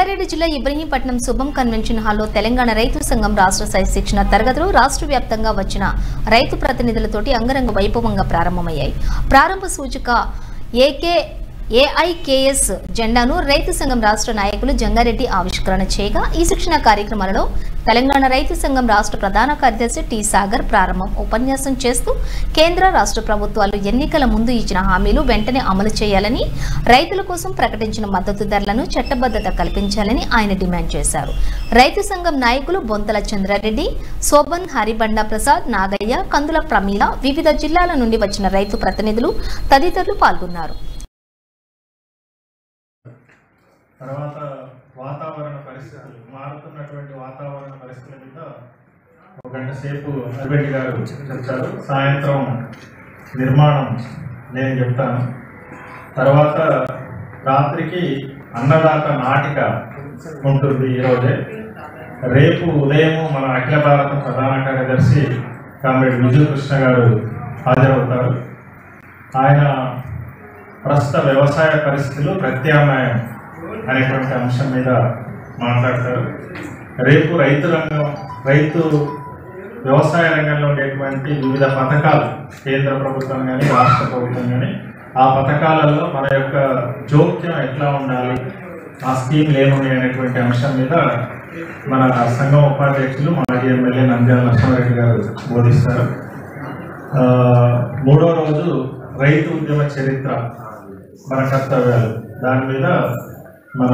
రంగారెడ్డి జిల్లా ఇబ్రహీంపట్నం శుభం కన్వెన్షన్ హాల్లో తెలంగాణ రైతు సంఘం రాష్ట్ర స్థాయి శిక్షణ తరగతులు రాష్ట్ర వ్యాప్తంగా వచ్చిన రైతు ప్రతినిధులతోటి అంగరంగ వైభవంగా ప్రారంభమయ్యాయి ప్రారంభ సూచిక ఏకే ఏఐకేఎస్ జెండాను రైతు సంఘం రాష్ట్ర నాయకులు జంగారెడ్డి ఆవిష్కరణ చేయగా ఈ శిక్షణ కార్యక్రమాలలో తెలంగాణ రైతు సంఘం రాష్ట్ర ప్రధాన కార్యదర్శి టి సాగర్ ప్రారంభం ఉపన్యాసం చేస్తూ కేంద్ర రాష్ట్ర ప్రభుత్వాలు ఎన్నికల ముందు ఇచ్చిన హామీలు వెంటనే అమలు చేయాలని రైతుల కోసం ప్రకటించిన మద్దతు ధరలను చట్టబద్ధత కల్పించాలని ఆయన డిమాండ్ చేశారు రైతు సంఘం నాయకులు బొంతల చంద్రారెడ్డి శోభన్ హరిబండ ప్రసాద్ నాగయ్య కందుల ప్రమీల వివిధ జిల్లాల నుండి వచ్చిన రైతు ప్రతినిధులు తదితరులు పాల్గొన్నారు తర్వాత వాతావరణ పరిస్థితులు మారుతున్నటువంటి వాతావరణ పరిస్థితుల మీద ఒక గంట సేపు అరబెడ్డి గారు చెప్తారు సాయంత్రం నిర్మాణం నేను చెప్తాను తర్వాత రాత్రికి అన్నదాత నాటిక ఉంటుంది ఈరోజే రేపు ఉదయం మన అఖిల భారత ప్రధాన కార్యదర్శి కామ్రేడ్ విజయ కృష్ణ గారు హాజరవుతారు ఆయన ప్రస్తుత వ్యవసాయ పరిస్థితులు ప్రత్యామ్నాయం అనేటువంటి అంశం మీద మాట్లాడతారు రేపు రైతు రంగం రైతు వ్యవసాయ రంగంలో ఉండేటువంటి వివిధ పథకాలు కేంద్ర ప్రభుత్వం కానీ రాష్ట్ర ప్రభుత్వం కానీ ఆ పథకాలలో మన యొక్క జోక్యం ఎట్లా ఉండాలి ఆ స్కీమ్లు ఏమున్నాయి అనేటువంటి అంశం మీద మన సంఘం ఉపాధ్యక్షులు మాజీ ఎమ్మెల్యే నంద్యాల లక్ష్మారెడ్డి గారు బోధిస్తారు ఆ, మూడో రోజు రైతు ఉద్యమ చరిత్ర మన కర్తవ్యాలు దాని మీద మన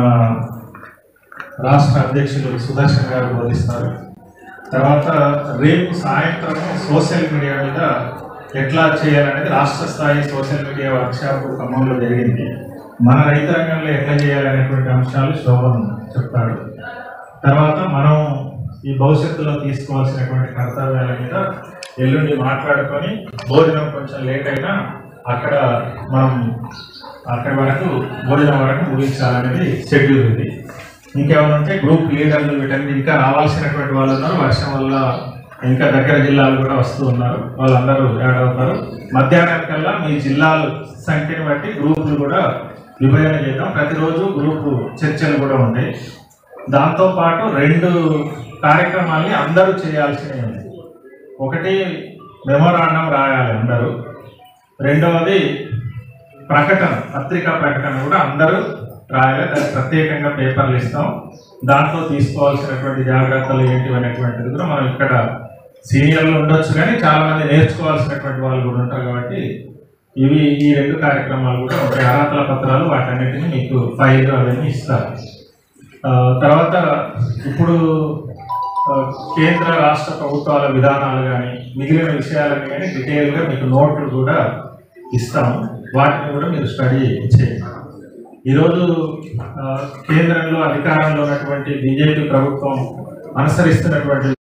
రాష్ట్ర అధ్యక్షులు సుదర్శన్ గారు బోధిస్తారు తర్వాత రేపు సాయంత్రం సోషల్ మీడియా మీద ఎట్లా చేయాలనేది రాష్ట్ర స్థాయి సోషల్ మీడియా వర్క్షాప్ ఖమ్మంలో జరిగింది మన రైతు రంగంలో ఎట్లా చేయాలనేటువంటి అంశాలు శోభన్ చెప్తాడు తర్వాత మనం ఈ భవిష్యత్తులో తీసుకోవాల్సినటువంటి కర్తవ్యాల మీద ఎల్లుండి మాట్లాడుకొని భోజనం కొంచెం లేట్ అయినా అక్కడ మనం అక్కడి వరకు భోజనం వరకు ముగించాలనేది షెడ్యూల్ ఇది ఇంకేమైనా ఉంటే గ్రూప్ లీడర్లు వీటన్ని ఇంకా రావాల్సినటువంటి వాళ్ళు ఉన్నారు వర్షం వల్ల ఇంకా దగ్గర జిల్లాలు కూడా వస్తూ ఉన్నారు వాళ్ళందరూ యాడ్ అవుతారు మధ్యాహ్నం కల్లా మీ జిల్లాలు సంఖ్యని బట్టి గ్రూపులు కూడా విభజన చేద్దాం ప్రతిరోజు గ్రూపు చర్చలు కూడా ఉంటాయి దాంతో పాటు రెండు కార్యక్రమాల్ని అందరూ చేయాల్సినవి ఉన్నాయి ఒకటి మెమోరాండం రాయాలి అందరూ రెండవది ప్రకటన పత్రికా ప్రకటన కూడా అందరూ రాయాలి దానికి ప్రత్యేకంగా పేపర్లు ఇస్తాం దాంట్లో తీసుకోవాల్సినటువంటి జాగ్రత్తలు ఏంటి అనేటువంటిది కూడా మనం ఇక్కడ సీనియర్లు ఉండొచ్చు కానీ చాలా మంది నేర్చుకోవాల్సినటువంటి వాళ్ళు కూడా ఉంటారు కాబట్టి ఇవి ఈ రెండు కార్యక్రమాలు కూడా ఉంటాయి అర్హతల పత్రాలు వాటన్నిటిని మీకు ఫైల్ అవన్నీ ఇస్తారు ఆ, తర్వాత ఇప్పుడు ఆ, కేంద్ర రాష్ట్ర ప్రభుత్వాల విధానాలు కానీ మిగిలిన విషయాలను కానీ డీటెయిల్గా మీకు నోట్లు కూడా ఇస్తాము వాటిని కూడా మీరు స్టడీ చేయండి ఈరోజు ఆ, కేంద్రంలో అధికారంలో ఉన్నటువంటి బీజేపీ ప్రభుత్వం అనుసరిస్తున్నటువంటి